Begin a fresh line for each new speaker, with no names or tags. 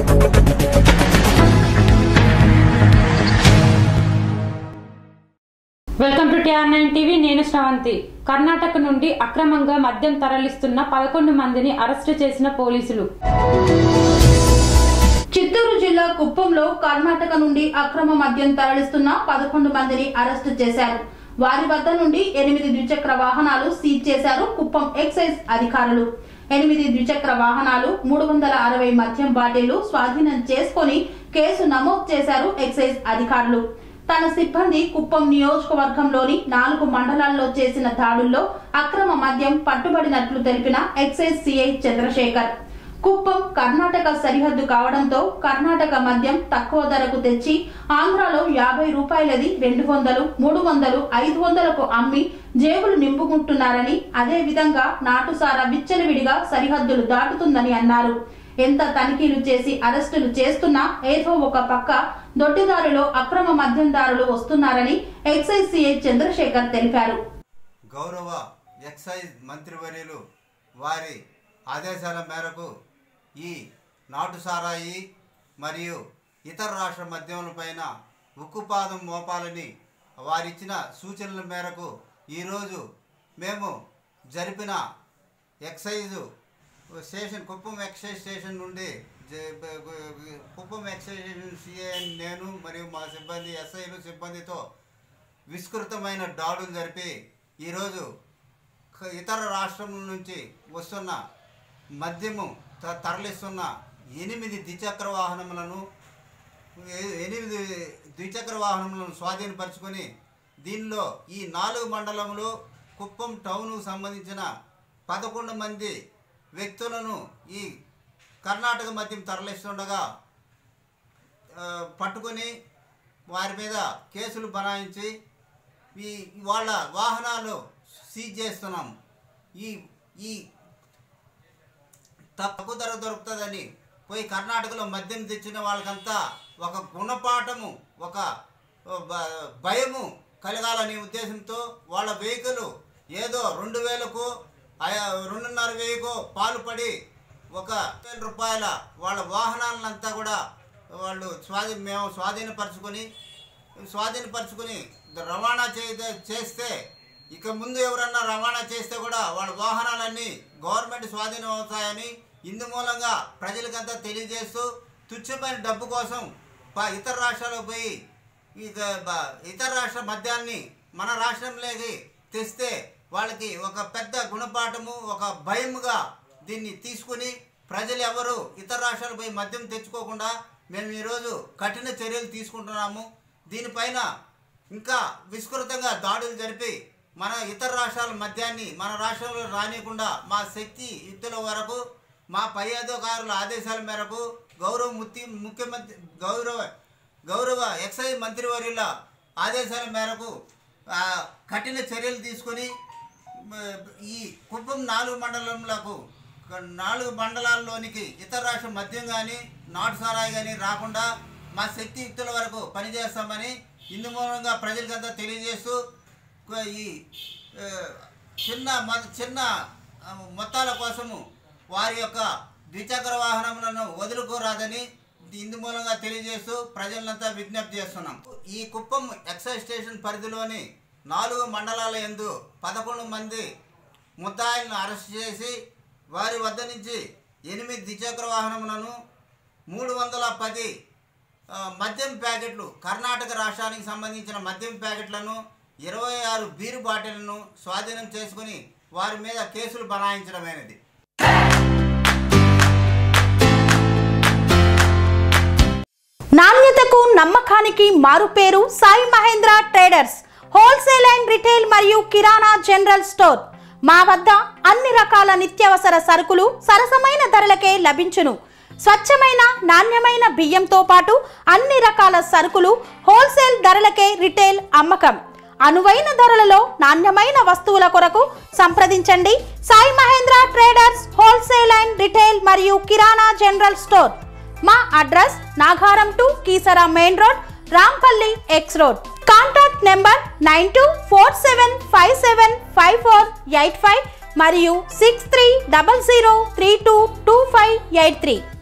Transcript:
welcome to TR nine TV నేను శ్రవంతి కర్ణాటక నుండి అక్రమంగా మద్యం తరలిస్తున్న పదకొండు మందిని అరెస్టు చేసిన పోలీసులు
చిత్తూరు జిల్లా కుప్పంలో కర్ణాటక నుండి అక్రమ మద్యం తరలిస్తున్న పదకొండు మందిని అరెస్టు చేశారు వారి వద్ద నుండి ఎనిమిది ద్విచక్ర వాహనాలు సీజ్ చేశారు కుప్పం ఎక్సైజ్ అధికారులు ఎనిమిది ద్విచక్ర వాహనాలు మూడు వందల అరవై మద్యం బాటిళ్లు స్వాధీనం చేసుకొని కేసు నమోదు చేశారు ఎక్సైజ్ అధికారులు తన సిబ్బంది కుప్పం నియోజకవర్గంలోని నాలుగు మండలాల్లో చేసిన దాడుల్లో అక్రమ మద్యం పట్టుబడినట్లు తెలిపిన ఎక్సైజ్ సిఐ చంద్రశేఖర్ కుప్పం కర్ణాటక సరిహద్దు కావడంతో కర్ణాటక మద్యం తక్కువ ధరకు తెచ్చి ఆంధ్రాలో యాభై రూపాయలది రెండు వందలు మూడు వందలు ఐదు వందలకు అమ్మి జేబులు నింపుకుంటున్నారని అదే విధంగా నాటుసారా విచ్చలవిడిగా సరిహద్దులు దాటుతుందని అన్నారు ఎంత తనిఖీలు చేసి అరెస్టులు చేస్తున్నా ఏదో ఒక పక్క దొడ్డిదారిలో అక్రమ మద్యందారులు వస్తున్నారని ఎక్సైజ్ సిఐ చంద్రశేఖర్ తెలిపారు
గౌరవ ఎక్సైజ్ మంత్రివర్యులు వారి ఆదేశాల మేరకు ఈ నాటు సారాయి మరియు ఇతర రాష్ట్ర మద్యములపైన ఉక్కుపాదం మోపాలని వారిచ్చిన సూచనల మేరకు ఈరోజు మేము జరిపిన excise station Kuppam excise station నుండి జ- బ- బ- కుప్పం ఎక్సైజ్ స్టేషన్ సిఐ నేను మరియు మా సిబ్బంది ఎస్ఐలు సిబ్బందితో విస్తృతమైన దాడులు జరిపి ఈరోజు క- ఇతర రాష్ట్రముల నుంచి వస్తున్న మద్యము త- తరలిస్తున్న ఎనిమిది ద్విచక్ర వాహనములను ఎ- ఎనిమిది ద్విచక్ర వాహనములను స్వాధీనపరుచుకొని దీనిలో ఈ నాలుగు మండలములు కుప్పం టౌన్కు సంబంధించిన పదకొండు మంది వ్యక్తులను ఈ కర్ణాటక మద్యం తరలిస్తుండగా ఆ, పట్టుకొని వారి మీద కేసులు బనాయించి ఈ వాళ్ళ వాహనాలు సీజ్ చేస్తున్నాం ఈ ఈ తక్కువ ధర దొరుకుతుందని పోయి కర్ణాటకలో మద్యం తెచ్చిన వాళ్ళకంతా ఒక గుణపాఠము ఒక బ- భయము కలగాలనే ఉద్దేశంతో వాళ్ళ వెహికల్ ఏదో రెండు వేలకు ఆ- రెండున్నర వెయ్యికో పాల్పడి ఒక వేల రూపాయల వాళ్ళ వాహనాలనంతా కూడా వాళ్ళు స్వాధీ మేము స్వాధీనపరచుకొని స్వాధీనపరచుకొని రవాణా చే చేస్తే ఇక ముందు ఎవరన్నా రవాణా చేస్తే కూడా వాళ్ళ వాహనాలన్నీ గవర్నమెంట్ స్వాధీనం అవుతాయని ఇందు మూలంగా ప్రజలకంతా తెలియజేస్తూ తుచ్చమైన డబ్బు కోసం ప- ఇతర రాష్ట్రాలకు పోయి ఇక బ- ఇతర రాష్ట్ర మద్యాన్ని మన రాష్ట్రంలోకి తెస్తే వాళ్ళకి ఒక పెద్ద గుణపాఠము ఒక భయముగా దీన్ని తీసుకుని ప్రజలు ఎవరు ఇతర రాష్ట్రాలకు పోయి మద్యం తెచ్చుకోకుండా మేము ఈరోజు కఠిన చర్యలు తీసుకుంటున్నాము దీనిపైన ఇంకా విస్తృతంగా దాడులు జరిపి మన ఇతర రాష్ట్రాల మద్యాన్ని మన రాష్ట్రంలో రానియకుండా మా శక్తి యుద్ధుల వరకు మా పై అధికారుల ఆదేశాల మేరకు గౌరవ ముత్తి ముఖ్యమంత్రి గౌరవ గౌరవ ఎక్సైజ్ మంత్రివర్యుల ఆదేశాల మేరకు ఆ, కఠిన చర్యలు తీసుకొని మ, ఈ కుప్పం నాలుగు మండలములకు నాలుగు మండలాల్లోనికి ఇతర రాష్ట్ర మద్యం కానీ నాటు సారాయి కానీ రాకుండా మా శక్తి యుక్తుల వరకు పనిచేస్తామని ఇందు మూలంగా ప్రజలకంతా తెలియజేస్తూ కు- ఈ ఆ, చిన్న మ- చిన్న ఆ, మొత్తాల కోసము వారి యొక్క ద్విచక్ర వాహనములను వదులుకోరాదని ఇందు మూలంగా తెలియజేస్తూ ప్రజలంతా విజ్ఞప్తి చేస్తున్నాం ఈ కుప్పం ఎక్సైజ్ స్టేషన్ పరిధిలోని నాలుగు మండలాల యందు పదకొండు మంది ముద్దాయిలను అరెస్ట్ చేసి వారి వద్ద నుంచి ఎనిమిది ద్విచక్ర వాహనములను మూడు వందల పది ఆ, మద్యం ప్యాకెట్లు కర్ణాటక రాష్ట్రానికి సంబంధించిన మద్యం ప్యాకెట్లను ఇరవై ఆరు బీరు బాటిళ్లను స్వాధీనం చేసుకుని వారి మీద కేసులు బనాయించడమైనది
నాణ్యతకు నమ్మకానికి మారుపేరు Sai Mahendra traders wholesale and retail మరియు కిరాణా జనరల్ స్టోర్ మా వద్ద అన్ని రకాల నిత్యావసర సరుకులు సరసమైన ధరలకే లభించును స్వచ్ఛమైన నాణ్యమైన బియ్యంతో పాటు అన్ని రకాల సరుకులు హోల్సేల్ ధరలకే రిటైల్ అమ్మకం అనువైన ధరలలో నాణ్యమైన వస్తువుల కొరకు సంప్రదించండి Sai Mahendra traders wholesale and retail మరియు కిరాణా జనరల్ స్టోర్ మా address Nagaram to Keesara main road Rampally X road contact number nine two four seven five seven five four eight five మరియు six three double zero three two two five eight three